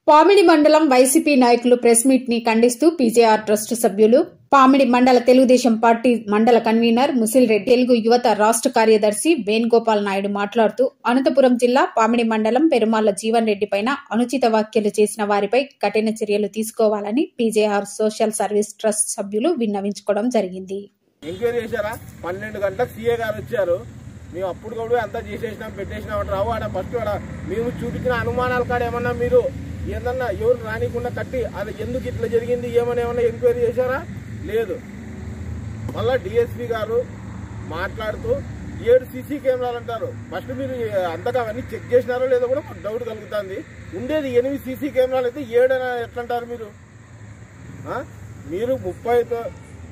పామిడి మండలం వైసీపీ నాయకులు press meet ని ఖండిస్తూ పీజేఆర్ ట్రస్ట్ సభ్యులు పామిడి మండల తెలుగుదేశం పార్టీ మండల కన్వీనర్ ముసిల్ రెడ్డి తెలుగు యువత రాష్ట్ర కార్యదర్శి వేణుగోపాల్ నాయుడు మాట్లాడుతూ అనంతపురం జిల్లా పామిడి మండలం పెరుమాళ్ల జీవన్ రెడ్డి పైన అనుచిత వ్యాఖ్యలు చేసిన వారిపై కఠిన చర్యలు తీసుకోవాలని పీజేఆర్ సోషల్ సర్వీస్ ట్రస్ట్ సభ్యులు విన్నవించుకోవడం జరిగింది ఎంక్వైరీ చేశారా పన్నెండు గంటలకు సీఏ గారు వచ్చారు మేము అప్పుడు కూడా అంతా చేసేసినాం పెట్టేసినాం అంటే రావు ఆడ ఫస్ట్ ఆడ మేము చూపించిన అనుమానాల కాడ ఏమన్నా మీరు ఏందన్నా ఎవరు రానికుండా కట్టి అది ఎందుకు ఇట్లా జరిగింది ఏమని ఏమన్నా ఎంక్వైరీ చేశారా లేదు మళ్ళా డిఎస్పీ గారు మాట్లాడుతూ ఏడు సీసీ కెమెరాలు అంటారు ఫస్ట్ మీరు అంతగా అవన్నీ చెక్ చేసినారో లేదో కూడా మాకు డౌట్ కలుగుతుంది ఉండేది ఎనిమిది సీసీ కెమెరాలు అయితే ఏడైనా ఎట్లంటారు మీరు ఆ? మీరు ముప్పై తో-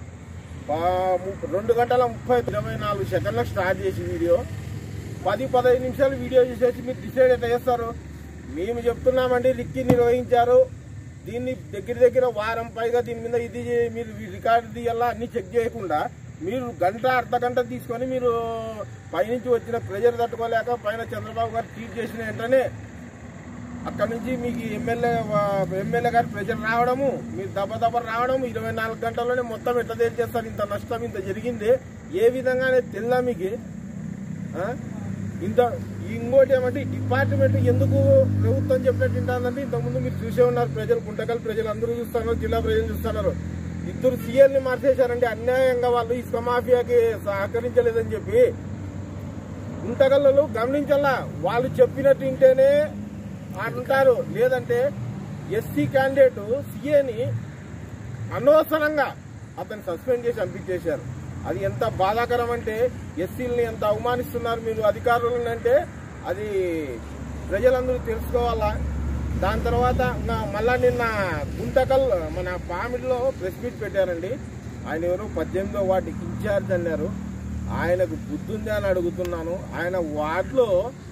పా- ము- రెండు గంటల ముప్పై ఇరవై నాలుగు సెకండ్లకు స్టార్ట్ చేసి వీడియో పది పదహైదు నిమిషాలు వీడియో చేసేసి మీరు డిసైడ్ ఎట్లా చేస్తారు మేము చెప్తున్నామండి రిక్కి నిర్వహించారు దీన్ని దగ్గర దగ్గర వారం పైగా దీని మీద ఇది చే- మీరు రికార్డు తీయాలా అన్ని చెక్ చేయకుండా మీరు గంట అర్ధ గంట తీసుకొని మీరు పైనుంచి వచ్చిన ప్రెజర్ తట్టుకోలేక పైన చంద్రబాబు గారు ట్వీట్ చేసిన వెంటనే అక్కడ నుంచి మీకు ఎమ్మెల్యే ఎమ్మెల్యే గారి ప్రెజర్ రావడము మీరు దెబ్బ దెబ్బ రావడం ఇరవై నాలుగు గంటల్లోనే మొత్తం ఎట్లా తేల్చేస్తారు ఇంత నష్టం ఇంత జరిగింది ఏ విధంగా అనేది తెల్లా మీకు ఆ? ఇంత ఇంకోటి ఏమంటే ఈ డిపార్ట్మెంట్ ఎందుకు ప్రభుత్వం చెప్పినట్టు ఉంటుందంటే ఇంతకుముందు మీరు చూసే ఉన్నారు ప్రజలు గుంటకల్ ప్రజలు అందరూ చూస్తున్నారు జిల్లా ప్రజలు చూస్తున్నారు ఇద్దరు సీఎల్ని మార్చేశారండి అన్యాయంగా వాళ్ళు ఇసుక మాఫియాకి సహకరించలేదని చెప్పి గుంటగల్లు గమనించాలా వాళ్ళు చెప్పినట్టు వింటేనే అంటారు లేదంటే ఎస్సీ క్యాండిడేట్ సీఏని అనవసరంగా అతన్ని సస్పెండ్ చేసి పంపించేశారు అది ఎంత బాధాకరం అంటే ఎస్సీలని ఎంత అవమానిస్తున్నారు మీరు అధికారులను అంటే అది ప్రజలందరూ తెలుసుకోవాలా దాని తర్వాత ఇంకా మళ్ళా నిన్న గుంటకల్ మన పామిడిలో ప్రెస్ మీట్ పెట్టారండి ఆయన ఎవరు పద్దెనిమిదో వార్డు ఇన్ఛార్జ్ అన్నారు ఆయనకు బుద్ధుంది అని అడుగుతున్నాను ఆయన వార్డులో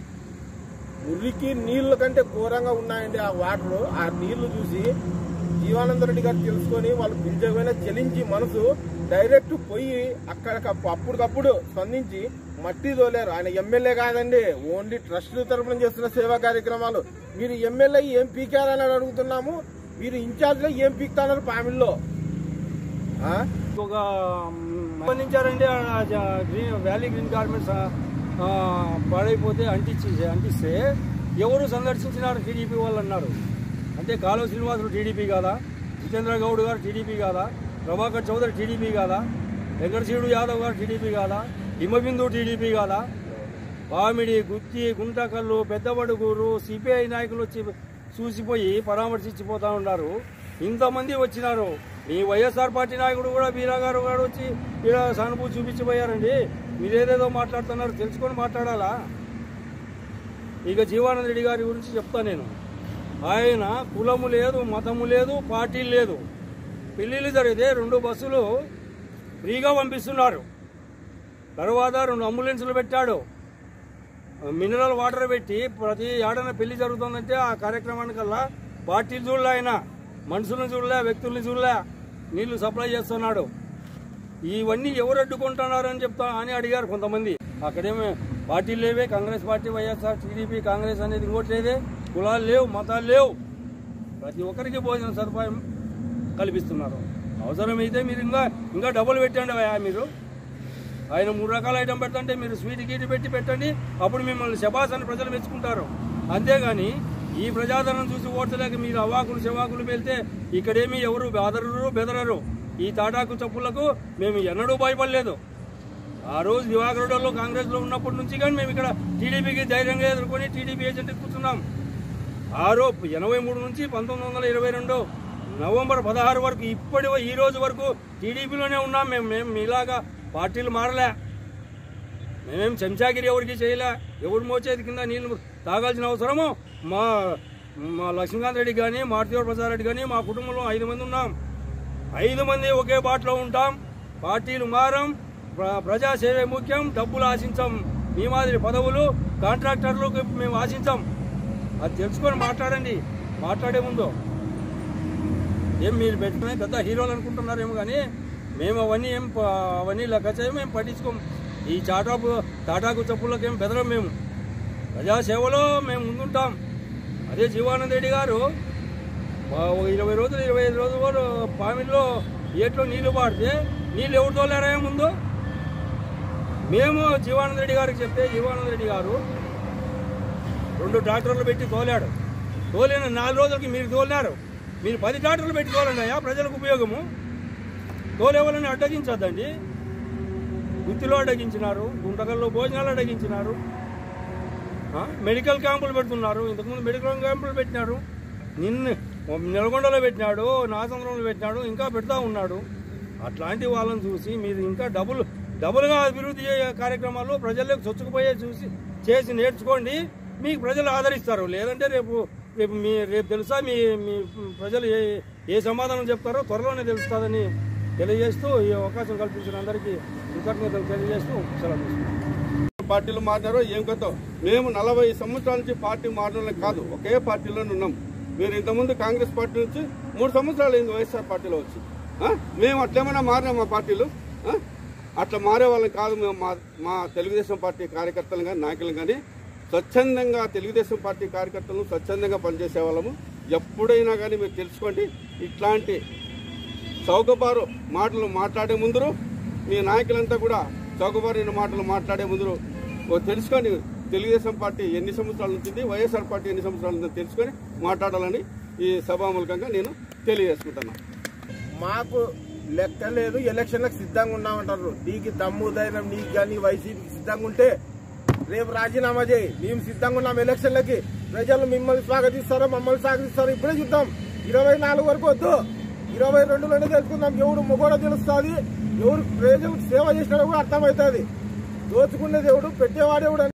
మురికి నీళ్ళ కంటే ఘోరంగా ఉన్నాయండి ఆ వాటర్ ఆ నీళ్లు చూసి జీవానంద రెడ్డి గారు తెలుసుకొని వాళ్ళు పిలిచకపోయినా చెలించి మనసు డైరెక్ట్ పోయి అక్కడ అప్పటికప్పుడు స్పందించి మట్టి తోలేరు ఆయన ఎమ్మెల్యే కాదండి ఓన్లీ ట్రస్ట్ తరఫున చేస్తున్న సేవా కార్యక్రమాలు మీరు ఎమ్మెల్యే ఏం పీకారని అడుగుతున్నాము మీరు ఇన్ఛార్జ్ లో ఏం పీకుతున్నారు ఫ్యామిలీలో ఆ? ఒక సంబంధించారండి ఆ జ- గ్రీన్ వ్యాలీ గ్రీన్ గార్మెంట్స్ ఆ, ఆ, పాడైపోతే అంటించి అంటిస్తే ఎవరు సందర్శించినారు టీడీపీ వాళ్ళు అన్నారు అంటే కాలువ శ్రీనివాసులు టీడీపీ కాదా జితేంద్ర గౌడ్ గారు టీడీపీ కాదా ప్రభాకర్ చౌదరి టీడీపీ కాదా వెంకటశివుడు యాదవ్ గారు టీడీపీ కాదా హిమబిందు టీడీపీ కాదా పామిడి గుత్తి గుంటకల్లు పెద్దబడుగూరు సిపిఐ నాయకులు వచ్చి చూసిపోయి పరామర్శించిపోతా ఉన్నారు ఇంతమంది వచ్చినారు మీ వైఎస్ఆర్ పార్టీ నాయకుడు కూడా బీరా గారు కూడా వచ్చి ఇక్కడ సానుభూతి చూపించిపోయారండి మీరేదేదో మాట్లాడుతున్నారు తెలుసుకొని మాట్లాడాలా ఇక జీవానంద రెడ్డి గారి గురించి చెప్తా నేను ఆయన కులము లేదు మతము లేదు పార్టీ లేదు పెళ్లిళ్ళు జరిగితే రెండు బస్సులు ఫ్రీగా పంపిస్తున్నారు తర్వాత రెండు అంబులెన్సులు పెట్టాడు మినరల్ వాటర్ పెట్టి ప్రతి ఏడాది పెళ్లి జరుగుతుందంటే ఆ కార్యక్రమానికల్లా పార్టీలు చూడలే ఆయన మనుషులను చూడలే వ్యక్తుల్ని చూడలే నీళ్లు సప్లై చేస్తున్నాడు ఇవన్నీ ఎవరు అడ్డుకుంటున్నారు అని చెప్తా అని అడిగారు కొంతమంది అక్కడేమో పార్టీలు లేవే Congress party YSR TDP Congress అనేది ఇంకోటి లేదే కులాలు లేవు మతాలు లేవు ప్రతి ఒక్కరికి భోజన సదుపాయం కల్పిస్తున్నారు అవసరమైతే మీరు ఇంకా ఇంకా డబ్బులు పెట్టండి అయ్యా మీరు ఆయన మూడు రకాల ఐటమ్ పెడతంటే మీరు స్వీట్ గీటి పెట్టి పెట్టండి అప్పుడు మిమ్మల్ని శబాస్ అని ప్రజలు మెచ్చుకుంటారు అంతేగాని ఈ ప్రజాదరణ చూసి ఓట్లేక మీరు అవాకులు శవాకులు వెళ్తే ఇక్కడేమి ఎవరు బెదరరు బెదరరు ఈ తాటాకు చెప్పులకు మేము ఎన్నడూ భయపడలేదు ఆ రోజు దివాకరుడలో కాంగ్రెస్ లో ఉన్నప్పటి నుంచి కానీ మేము ఇక్కడ టీడీపీకి ధైర్యంగా ఎదుర్కొని టీడీపీ ఏజెంట్ కూర్చున్నాం ఆరో ఎనభై మూడు నుంచి పంతొమ్మిది వందల ఇరవై రెండు నవంబర్ పదహారు వరకు ఇప్పటి ఈ రోజు వరకు టీడీపీలోనే ఉన్నాం మేము మేము మీలాగా పార్టీలు మారలే మేమేం చెంచాగిరి ఎవరికి చేయలే ఎవరు మోచేది కింద నీళ్లు తాగాల్సిన అవసరము మా మా లక్ష్మీకాంత్ రెడ్డి కానీ మారుతీవర ప్రసాద్ రెడ్డి కానీ మా కుటుంబంలో ఐదు మంది ఉన్నాం ఐదు మంది ఒకే బాటలో ఉంటాం పార్టీలు మారం ప్ర- ప్రజా సేవే ముఖ్యం డబ్బులు ఆశించాం మీ మాదిరి పదవులు కాంట్రాక్టర్లకు మేము ఆశించాం అది తెలుసుకొని మాట్లాడండి మాట్లాడే ముందు ఏం మీరు పెట్టుకునే పెద్ద హీరోలు అనుకుంటున్నారేమో కానీ మేము అవన్నీ ఏం ప- అవన్నీ లెక్క చేయం మేము పట్టించుకోం ఈ చాటాపు తాటాకు చెప్పులకు ఏం బెదరం మేము ప్రజాసేవలో మేము ముందుంటాం అదే జీవానంద రెడ్డి గారు ఆ, ఒక ఇరవై రోజులు ఇరవై ఐదు రోజులు కూడా పామిల్లో ఏట్లో నీళ్లు పాడితే నీళ్ళు ఎవరు తోలారా ముందు మేము జీవానంద రెడ్డి గారికి చెప్తే జీవానంద రెడ్డి గారు రెండు ట్రాక్టర్లు పెట్టి తోలాడు తోలిన నాలుగు రోజులకి మీరు తోలినారు మీరు పది ట్రాక్టర్లు పెట్టి తోలండియా ప్రజలకు ఉపయోగము తోలేవాళ్ళని అడ్డగించద్దండి గుత్తిలో అడ్డగించినారు గుంటకల్లో భోజనాలు అడ్డగించినారు ఆ, మెడికల్ క్యాంపులు పెడుతున్నారు ఇంతకుముందు మెడికల్ క్యాంపులు పెట్టినారు నిన్న నెలకొండలో పెట్టినాడు నాసంద్రంలో పెట్టినాడు ఇంకా పెడతా ఉన్నాడు అట్లాంటి వాళ్ళని చూసి మీరు ఇంకా డబుల్ డబుల్గా అభివృద్ధి చేయ కార్యక్రమాలు ప్రజలకు చొచ్చుకుపోయే చూసి చేసి నేర్చుకోండి మీకు ప్రజలు ఆదరిస్తారు లేదంటే రేపు రేపు మీ రేపు తెలుసా మీ మీ ప్రజలు ఏ ఏ సమాధానం చెప్తారో త్వరలోనే తెలుస్తుందని తెలియజేస్తూ ఈ అవకాశం కల్పించిన అందరికీ కృతజ్ఞతలు తెలియజేస్తూ సెలవు తీసుకుంటాను. పార్టీలు మారినారో ఏం కొత్త మేము నలభై సంవత్సరాల నుంచి పార్టీ మారడం కాదు ఒకే పార్టీలోనే ఉన్నాం మీరు ఇంతకుముందు కాంగ్రెస్ పార్టీ నుంచి మూడు సంవత్సరాలు అయింది వైఎస్ఆర్ పార్టీలో వచ్చి ఆ? మేము అట్లేమైనా మారినాం మా పార్టీలు ఆ? అట్లా మారే వాళ్ళం కాదు మేము మా మా తెలుగుదేశం పార్టీ కార్యకర్తలు కానీ నాయకులు కానీ స్వచ్ఛందంగా తెలుగుదేశం పార్టీ కార్యకర్తలు స్వచ్ఛందంగా పనిచేసే వాళ్ళము ఎప్పుడైనా కానీ మీరు తెలుసుకోండి ఇట్లాంటి చౌకబారు మాటలు మాట్లాడే ముందరు మీ నాయకులంతా కూడా చౌకబారిన మాటలు మాట్లాడే ముందరు ఓ తెలుసుకొని తెలుగుదేశం పార్టీ ఎన్ని సంవత్సరాల నుంచి వైఎస్ఆర్ పార్టీ ఎన్ని సంవత్సరాల నుంచి తెలుసుకొని మాట్లాడాలని ఈ సభాముఖంగా నేను తెలియజేసుకుంటున్నాను మాకు లెక్క లేదు ఎలక్షన్లకు సిద్ధంగా ఉన్నామంటారు నీకు దమ్ము ధైర్యం నీకు కానీ వైసీపీకి సిద్ధంగా ఉంటే రేపు రాజీనామా చేయి మేము సిద్ధంగా ఉన్నాం ఎలక్షన్లకి ప్రజలు మిమ్మల్ని స్వాగతిస్తారో మమ్మల్ని స్వాగతిస్తారో ఇప్పుడే చూద్దాం ఇరవై నాలుగు వరకు వద్దు ఇరవై రెండులోనే తెలుసుకుందాం ఎవడు మొగోడో తెలుస్తుంది ఎవరు ప్రజలకు సేవ చేసినాడో కూడా అర్థమవుతుంది దోచుకునే దేవుడు పెట్టేవాడేవుడు